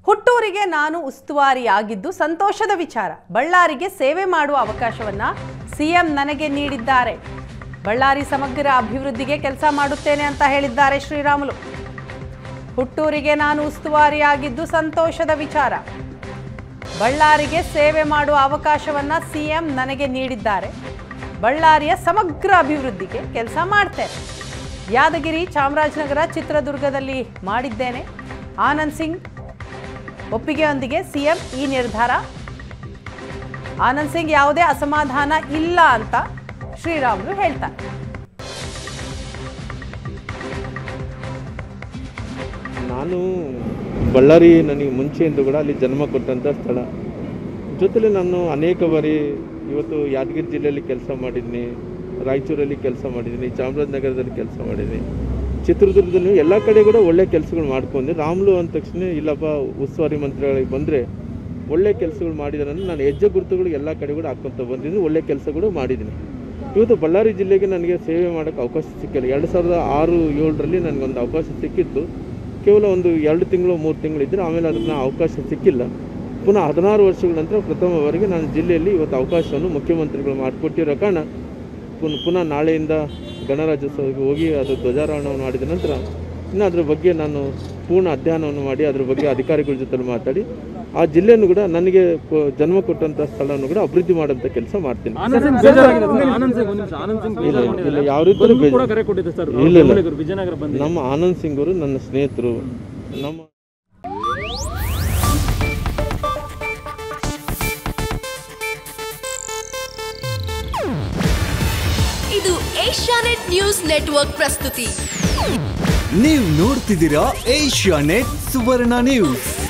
ಹುಟ್ಟೂರಿಗೆ ನಾನು ಉಸ್ತುವಾರಿಯಾಗಿದ್ದು ಸಂತೋಷದ ವಿಚಾರ ಬಳ್ಳಾರಿಗೆ ಸೇವೆ ಮಾಡುವ ಅವಕಾಶವನ್ನ ಸಿಎಂ ನನಗೆ ನೀಡಿದ್ದಾರೆ ಬಳ್ಳಾರಿ ಸಮಗ್ರ ಅಭಿವೃದ್ಧಿಗೆ ಕೆಲಸ ಮಾಡುತ್ತೇನೆ ಅಂತ ಹೇಳಿದ್ದಾರೆ ಶ್ರೀರಾಮುಲು ಹುಟ್ಟೂರಿಗೆ ನಾನು ಉಸ್ತುವಾರಿಯಾಗಿದ್ದು ಸಂತೋಷದ ವಿಚಾರ ಬಳ್ಳಾರಿಗೆ ಸೇವೆ ಮಾಡುವ ಅವಕಾಶವನ್ನ ಸಿಎಂ ನನಗೆ ನೀಡಿದ್ದಾರೆ ಬಳ್ಳಾರಿಯ ಸಮಗ್ರ ಅಭಿವೃದ್ಧಿಗೆ ಕೆಲಸ ಮಾಡ್ತೇನೆ ಯಾದಗಿರಿ ಚಾಮರಾಜನಗರ ಚಿತ್ರದುರ್ಗದಲ್ಲಿ ಮಾಡಿದ್ದೇನೆ ಆನಂದ್ ಸಿಂಗ್ ಒಪ್ಪಿಗೆಯೊಂದಿಗೆ ಸಿಎಂ ಈ ನಿರ್ಧಾರ ಆನಂದ್ ಸಿಂಗ್ ಯಾವುದೇ ಅಸಮಾಧಾನ ಇಲ್ಲ ಅಂತ ಶ್ರೀರಾಮುಲು ಹೇಳ್ತಾರೆ ನಾನು ಬಳ್ಳಾರಿ ನನಗೆ ಮುಂಚೆಯಿಂದ ಕೂಡ ಅಲ್ಲಿ ಜನ್ಮ ಕೊಟ್ಟಂಥ ಸ್ಥಳ ಜೊತೆಲಿ ನಾನು ಅನೇಕ ಬಾರಿ ಇವತ್ತು ಯಾದಗಿರಿ ಜಿಲ್ಲೆಯಲ್ಲಿ ಕೆಲಸ ಮಾಡಿದ್ದೀನಿ ರಾಯಚೂರಲ್ಲಿ ಕೆಲಸ ಮಾಡಿದ್ದೀನಿ ಚಾಮರಾಜನಗರದಲ್ಲಿ ಕೆಲಸ ಮಾಡಿದ್ದೀನಿ ಚಿತ್ರದುರ್ಗದಲ್ಲಿ ಎಲ್ಲ ಕಡೆ ಕೂಡ ಒಳ್ಳೆ ಕೆಲಸಗಳು ಮಾಡ್ಕೊಂಡೆ ರಾಮ್ಲು ಅಂದ ತಕ್ಷಣ ಇಲ್ಲಪ್ಪ ಉಸ್ತುವಾರಿ ಮಂತ್ರಿಗಳಿಗೆ ಬಂದರೆ ಒಳ್ಳೆ ಕೆಲಸಗಳು ಮಾಡಿದಾರೆ ನಾನು ಹೆಜ್ಜೆ ಗುರುತುಗಳು ಎಲ್ಲ ಕಡೆ ಕೂಡ ಹಾಕ್ಕೊಂತ ಬಂದಿದ್ದೀನಿ ಒಳ್ಳೆ ಕೆಲಸಗಳು ಮಾಡಿದ್ದೀನಿ ಇವತ್ತು ಬಳ್ಳಾರಿ ಜಿಲ್ಲೆಗೆ ನನಗೆ ಸೇವೆ ಮಾಡೋಕ್ಕೆ ಅವಕಾಶ ಸಿಕ್ಕಿಲ್ಲ ಎರಡು ಸಾವಿರದ ಆರು ಏಳರಲ್ಲಿ ನನಗೊಂದು ಅವಕಾಶ ಸಿಕ್ಕಿತ್ತು ಕೇವಲ ಒಂದು ಎರಡು ತಿಂಗಳು ಮೂರು ತಿಂಗಳು ಇದ್ದರೆ ಆಮೇಲೆ ಅದನ್ನ ಅವಕಾಶ ಸಿಕ್ಕಿಲ್ಲ ಪುನಃ ಹದಿನಾರು ವರ್ಷಗಳ ನಂತರ ಪ್ರಥಮ ಬಾರಿಗೆ ನಾನು ಜಿಲ್ಲೆಯಲ್ಲಿ ಇವತ್ತು ಅವಕಾಶವನ್ನು ಮುಖ್ಯಮಂತ್ರಿಗಳು ಮಾಡಿಕೊಟ್ಟಿರೋ ಕಾರಣ ಪುನಃ ಪುನಃ ನಾಳೆಯಿಂದ ಗಣರಾಜ್ಯೋತ್ಸವಕ್ಕೆ ಹೋಗಿ ಅದು ಧ್ವಜಾರೋಹಣವನ್ನು ಮಾಡಿದ ನಂತರ ಇನ್ನು ಅದ್ರ ಬಗ್ಗೆ ನಾನು ಪೂರ್ಣ ಅಧ್ಯಯನವನ್ನು ಮಾಡಿ ಅದ್ರ ಬಗ್ಗೆ ಅಧಿಕಾರಿಗಳ ಜೊತೆ ಮಾತಾಡಿ ಆ ಜಿಲ್ಲೆಯನ್ನು ಕೂಡ ನನಗೆ ಕೊ- ಜನ್ಮ ಕೊಟ್ಟಂಥ ಸ್ಥಳವನ್ನು ಕೂಡ ಅಭಿವೃದ್ಧಿ ಮಾಡೋಂಥ ಕೆಲಸ ಮಾಡ್ತೀನಿ ಆನಂದ್ ಸಿಂಗ್ ಬೇಜಾರಾಗಿದೆ ಸರ್. ಆನಂದ್ ಸಿಂಗ್ ಒಂದ್ ನಿಮಿಷ ಆನಂದ್ ಸಿಂಗ್ ಇಲ್ಲ ಬೇಜಾರಾಗಿದ್ದಾರೆ. ಇಲ್ಲ ಯಾವ ರೀತಿ ಬಂದು ಕೂಡ ಕರೆ ಕೊಟ್ಟಿದ್ದೆ ಸರ್ ಇಲ್ಲ, ಇಲ್ಲ. ಬೆಂಬಲಿಗರು ವಿಜಯನಗರ ಬಂದು ನಮ್ಮ ಆನಂದ್ ಸಿಂಗ್ ಅವರು ನನ್ನ ಸ್ನೇಹಿತರು ನಮ್ಮ ಇದು ಏಷ್ಯಾನೆಟ್ ನ್ಯೂಸ್ ನೆಟ್ವರ್ಕ್ ಪ್ರಸ್ತುತಿ ನೀವು ನೋಡ್ತಿದ್ದೀರಾ ಏಷ್ಯಾ ನೆಟ್ ಸುವರ್ಣ ನ್ಯೂಸ್